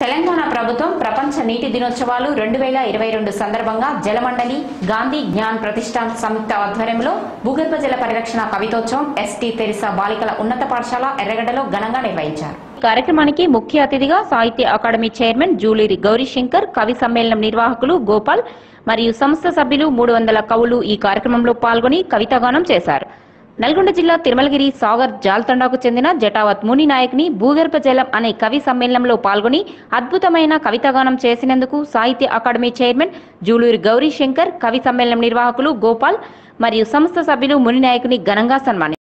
తెలంగాణ ప్రభుత్వం ప్రపంచ నీటి దినోత్సవాలు రెండు వేల ఇరవై రెండు సందర్భంగా జలమండలి గాంధీ జ్ఞాన్ ప్రతిష్టాన్ సంయుక్త ఆధ్వర్యంలో భూగర్భ జల పరిరక్షణ కవితోత్సవం ఎస్టీ తెరిసా బాలికల ఉన్నత పాఠశాల ఎర్రగడ్డలో ఘనంగా నిర్వహించారు ఈ కార్యక్రమానికి ముఖ్య అతిథిగా సాహిత్య అకాడమీ చైర్మన్ జూలూరి గౌరీశంకర్ కవి సమ్మేళనం నిర్వాహకులు గోపాల్ మరియు సంస్థ సభ్యులు మూడు వందల కవులు ఈ కార్యక్రమంలో పాల్గొని కవితాగానం చేశారు నల్గొండ జిల్లా తిరుమలగిరి సాగర్ జాల్తండాకు చెందిన జటావత్ ముని నాయక్ని భూగర్భ జలం అనే కవి సమ్మేళనంలో పాల్గొని అద్భుతమైన కవితాగానం చేసినందుకు సాహిత్య అకాడమీ చైర్మన్ జూలూరి గౌరీ శంకర్ కవి సమ్మేళనం నిర్వాహకులు గోపాల్ మరియు సంస్థ సభ్యులు ముని నాయకుని ఘనంగా సన్మానించారు